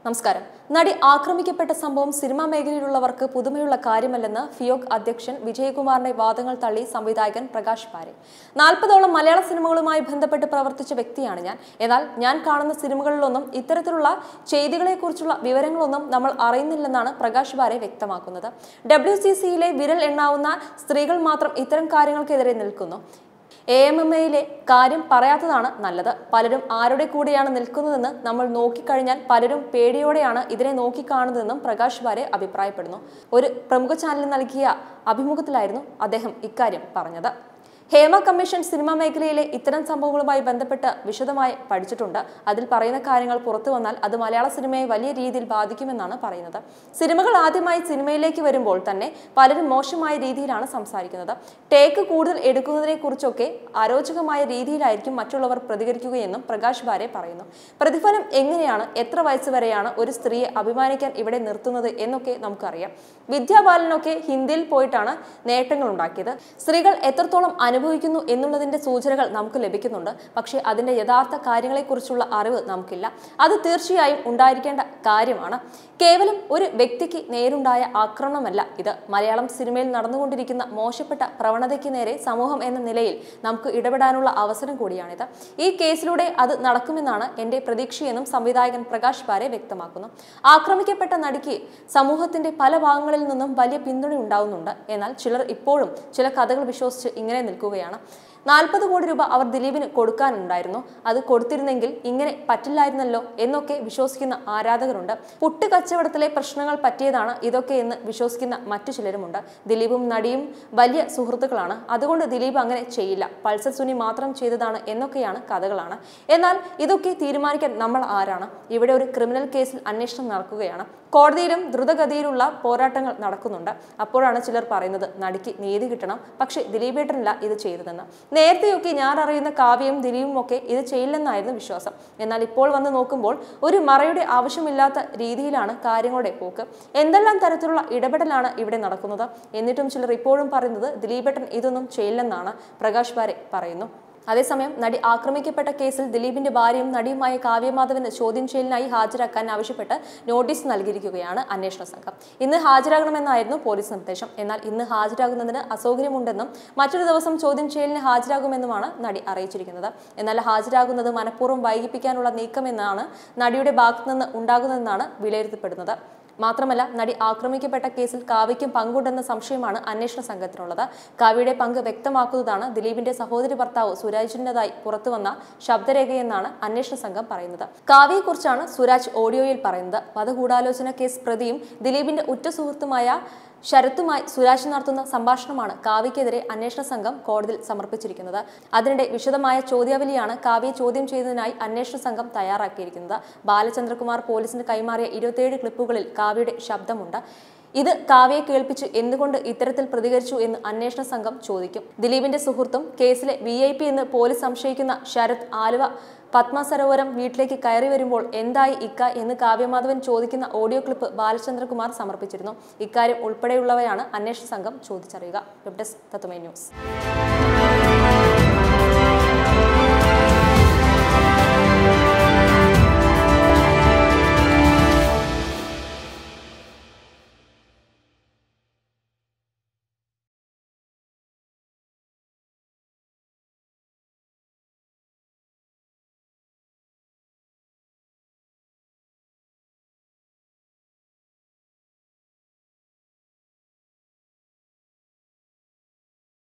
നമസ്കാരം നടി ആക്രമിക്കപ്പെട്ട സംഭവം സിനിമാ മേഖലയിലുള്ളവർക്ക് പുതുമയുള്ള കാര്യമല്ലെന്ന് ഫിയോക് അധ്യക്ഷൻ വിജയകുമാറിന്റെ വാദങ്ങൾ തള്ളി സംവിധായകൻ പ്രകാശ് പാരെ നാൽപ്പതോളം മലയാള സിനിമകളുമായി ബന്ധപ്പെട്ട് പ്രവർത്തിച്ച വ്യക്തിയാണ് ഞാൻ എന്നാൽ ഞാൻ കാണുന്ന സിനിമകളിലൊന്നും ഇത്തരത്തിലുള്ള ചെയ്തികളെക്കുറിച്ചുള്ള വിവരങ്ങളൊന്നും നമ്മൾ അറിയുന്നില്ലെന്നാണ് പ്രകാശ് പാരെ വ്യക്തമാക്കുന്നത് ഡബ്ല്യു സി സിയിലെ വിരൽ എണ്ണാവുന്ന സ്ത്രീകൾ മാത്രം ഇത്തരം കാര്യങ്ങൾക്കെതിരെ നിൽക്കുന്നു എ എം എം എയിലെ കാര്യം പറയാത്തതാണ് നല്ലത് പലരും ആരുടെ കൂടെയാണ് നിൽക്കുന്നതെന്ന് നമ്മൾ നോക്കിക്കഴിഞ്ഞാൽ പലരും പേടിയോടെയാണ് ഇതിനെ നോക്കിക്കാണുന്നതെന്നും പ്രകാശ് വാരെ അഭിപ്രായപ്പെടുന്നു ഒരു പ്രമുഖ ചാനലിന് നൽകിയ അഭിമുഖത്തിലായിരുന്നു അദ്ദേഹം ഇക്കാര്യം പറഞ്ഞത് ഹേമ കമ്മീഷൻ സിനിമാ മേഖലയിലെ ഇത്തരം സംഭവങ്ങളുമായി ബന്ധപ്പെട്ട് വിശദമായി പഠിച്ചിട്ടുണ്ട് അതിൽ പറയുന്ന കാര്യങ്ങൾ പുറത്തു വന്നാൽ അത് മലയാള സിനിമയെ വലിയ രീതിയിൽ ബാധിക്കുമെന്നാണ് പറയുന്നത് സിനിമകൾ ആദ്യമായി സിനിമയിലേക്ക് വരുമ്പോൾ തന്നെ പലരും മോശമായ രീതിയിലാണ് സംസാരിക്കുന്നത് ടേക്ക് കൂടുതൽ എടുക്കുന്നതിനെ കുറിച്ചൊക്കെ അരോചകമായ രീതിയിലായിരിക്കും മറ്റുള്ളവർ പ്രതികരിക്കുകയെന്നും പ്രകാശ് ബാരെ പറയുന്നു പ്രതിഫലം എങ്ങനെയാണ് എത്ര വയസ്സ് വരെയാണ് ഒരു സ്ത്രീയെ അഭിമാനിക്കാൻ ഇവിടെ നിർത്തുന്നത് എന്നൊക്കെ നമുക്കറിയാം വിദ്യാബാലനൊക്കെ ഹിന്ദിയിൽ പോയിട്ടാണ് നേട്ടങ്ങൾ ഉണ്ടാക്കിയത് സ്ത്രീകൾ എത്രത്തോളം അനുഭവിക്കുന്നു എന്നുള്ളതിന്റെ സൂചനകൾ നമുക്ക് ലഭിക്കുന്നുണ്ട് പക്ഷേ അതിന്റെ യഥാർത്ഥ കാര്യങ്ങളെക്കുറിച്ചുള്ള അറിവ് നമുക്കില്ല അത് തീർച്ചയായും ഉണ്ടായിരിക്കേണ്ട കാര്യമാണ് കേവലം ഒരു വ്യക്തിക്ക് നേരുണ്ടായ ആക്രമണമല്ല ഇത് മലയാളം സിനിമയിൽ നടന്നുകൊണ്ടിരിക്കുന്ന മോശപ്പെട്ട പ്രവണതയ്ക്ക് നേരെ സമൂഹം എന്ന നിലയിൽ നമുക്ക് ഇടപെടാനുള്ള അവസരം കൂടിയാണിത് ഈ കേസിലൂടെ അത് നടക്കുമെന്നാണ് എന്റെ പ്രതീക്ഷയെന്നും സംവിധായകൻ പ്രകാശ് പാരെ വ്യക്തമാക്കുന്നു ആക്രമിക്കപ്പെട്ട നടിക്ക് സമൂഹത്തിന്റെ പല ഭാഗങ്ങളിൽ നിന്നും വലിയ പിന്തുണ ഉണ്ടാവുന്നുണ്ട് എന്നാൽ ചിലർ ഇപ്പോഴും ചില കഥകൾ വിശ്വസിച്ച് ഇങ്ങനെ നിൽക്കുകയാണ് നാൽപ്പത് കോടി രൂപ അവർ ദിലീപിന് കൊടുക്കാനുണ്ടായിരുന്നു അത് കൊടുത്തിരുന്നെങ്കിൽ ഇങ്ങനെ പറ്റില്ലായിരുന്നല്ലോ എന്നൊക്കെ വിശ്വസിക്കുന്ന ആരാധകരുണ്ട് പുട്ട് കച്ചവടത്തിലെ പ്രശ്നങ്ങൾ പറ്റിയതാണ് ഇതൊക്കെ എന്ന് വിശ്വസിക്കുന്ന മറ്റു ചിലരുമുണ്ട് ദിലീപും നടിയും വലിയ സുഹൃത്തുക്കളാണ് അതുകൊണ്ട് ദിലീപ് അങ്ങനെ ചെയ്യില്ല പൾസർ സുനി മാത്രം ചെയ്തതാണ് എന്നൊക്കെയാണ് കഥകളാണ് എന്നാൽ ഇതൊക്കെ തീരുമാനിക്കാൻ നമ്മൾ ആരാണ് ഇവിടെ ഒരു ക്രിമിനൽ കേസിൽ അന്വേഷണം നടക്കുകയാണ് കോടതിയിലും ദ്രുതഗതിയിലുള്ള പോരാട്ടങ്ങൾ നടക്കുന്നുണ്ട് അപ്പോഴാണ് ചിലർ പറയുന്നത് നടിക്ക് നീതി കിട്ടണം പക്ഷേ ദിലീപേട്ടനല്ല ഇത് ചെയ്തതെന്ന് നേരത്തെയൊക്കെ ഞാൻ അറിയുന്ന കാവ്യയും ദിലീപും ഒക്കെ ഇത് ചെയ്യില്ലെന്നായിരുന്നു വിശ്വാസം എന്നാൽ ഇപ്പോൾ വന്ന് നോക്കുമ്പോൾ ഒരു മറയുടെ ആവശ്യമില്ലാത്ത രീതിയിലാണ് കാര്യങ്ങളുടെ പോക്ക് എന്തെല്ലാം തരത്തിലുള്ള ഇടപെടലാണ് ഇവിടെ നടക്കുന്നത് എന്നിട്ടും ചിലർ ഇപ്പോഴും പറയുന്നത് ദിലീപേട്ടൻ ഇതൊന്നും ചെയ്യില്ലെന്നാണ് പ്രകാശ് ബാരെ പറയുന്നു അതേസമയം നടി ആക്രമിക്കപ്പെട്ട കേസിൽ ദിലീപിന്റെ ഭാര്യയും നടിയുമായ കാവ്യമാധവന് ചോദ്യം ചെയ്യലിനായി ഹാജരാക്കാൻ ആവശ്യപ്പെട്ട് നോട്ടീസ് നൽകിയിരിക്കുകയാണ് അന്വേഷണ സംഘം ഇന്ന് ഹാജരാകണമെന്നായിരുന്നു പോലീസ് നിർദ്ദേശം എന്നാൽ ഇന്ന് ഹാജരാകുന്നതിന് അസൗകര്യമുണ്ടെന്നും മറ്റൊരു ദിവസം ചോദ്യം ചെയ്യലിന് ഹാജരാകുമെന്നുമാണ് നടി അറിയിച്ചിരിക്കുന്നത് എന്നാൽ ഹാജരാകുന്നത് മനഃപൂർവ്വം വൈകിപ്പിക്കാനുള്ള നീക്കമെന്നാണ് നടിയുടെ ഭാഗത്തുനിന്ന് ഉണ്ടാകുന്നതെന്നാണ് വിലയിരുത്തപ്പെടുന്നത് മാത്രമല്ല നടി ആക്രമിക്കപ്പെട്ട കേസിൽ കാവ്യയ്ക്കും പങ്കുണ്ടെന്ന സംശയമാണ് അന്വേഷണ സംഘത്തിനുള്ളത് കാവ്യയുടെ പങ്ക് വ്യക്തമാക്കുന്നതാണ് ദിലീപിന്റെ സഹോദരി ഭർത്താവ് സുരാജിൻ്റെതായി പുറത്തുവന്ന ശബ്ദരേഖയെന്നാണ് അന്വേഷണ സംഘം പറയുന്നത് കാവ്യയെക്കുറിച്ചാണ് സുരാജ് ഓഡിയോയിൽ പറയുന്നത് വധഗൂഢാലോചന കേസ് പ്രതിയും ദിലീപിന്റെ ഉറ്റ സുഹൃത്തുമായ ശരത്തുമായി സുരാജ് നടത്തുന്ന സംഭാഷണമാണ് കാവ്യക്കെതിരെ അന്വേഷണ സംഘം കോടതിയിൽ സമർപ്പിച്ചിരിക്കുന്നത് അതിനിടെ വിശദമായ ചോദ്യാവലിയാണ് കാവ്യയെ ചോദ്യം ചെയ്യുന്നതിനായി അന്വേഷണ സംഘം തയ്യാറാക്കിയിരിക്കുന്നത് ബാലചന്ദ്രകുമാർ പോലീസിന് കൈമാറിയ ഇരുപത്തിയേഴ് ക്ലിപ്പുകളിൽ കാവ്യയുടെ ശബ്ദമുണ്ട് ഇത് കാവ്യയെ കേൾപ്പിച്ച് എന്തുകൊണ്ട് ഇത്തരത്തിൽ പ്രതികരിച്ചു എന്ന് അന്വേഷണ സംഘം ചോദിക്കും ദിലീപിന്റെ സുഹൃത്തും കേസിലെ വി ഐ പി എന്ന് പോലീസ് സംശയിക്കുന്ന ശരത് ആലുവ പത്മ സരോവരം വീട്ടിലേക്ക് കയറി വരുമ്പോൾ എന്തായി ഇക്ക എന്ന് കാവ്യമാധവൻ ചോദിക്കുന്ന ഓഡിയോ ക്ലിപ്പ് ബാലചന്ദ്രകുമാർ സമർപ്പിച്ചിരുന്നു ഇക്കാര്യം ഉൾപ്പെടെയുള്ളവയാണ് അന്വേഷണ സംഘം ചോദിച്ചറിയുക വെബ് ഡെസ്ക് തത്തുമൈ ന്യൂസ്